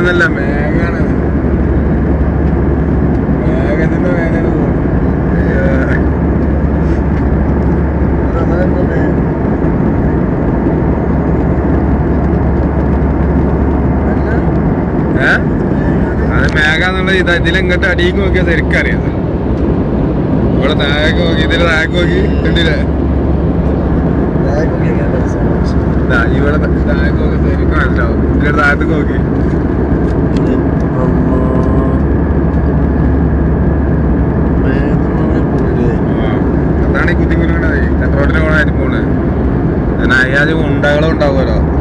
മേഘമൊന്നല്ല മേഘാണ് മേഘത്തിന്റെ മേലാണ് ഏ അത് മേഘാന്നുള്ള ഇത് ഇതിലെങ്ങോട്ട് അടിയിക്ക് നോക്കിയാൽ ശരിക്കും അറിയാം ഇവിടെ താഴേക്ക് നോക്കി ഇതിൽ താഴേക്ക് നോക്കി കണ്ടില്ലേ ദാ ഇവിടെ താഴേക്ക് നോക്കി ശരിക്കും മനസ്സിലാവും ഇതിന്റെ താഴത്തേക്ക് നോക്കി ആ. അതാണ് ഈ കുത്തിക്കുരുങ്ങണത് റോഡിന് പോണായിട്ട് പോണ് ഞാൻ അയ്യാതെ ഉണ്ടകളും ഉണ്ടാവുമല്ലോ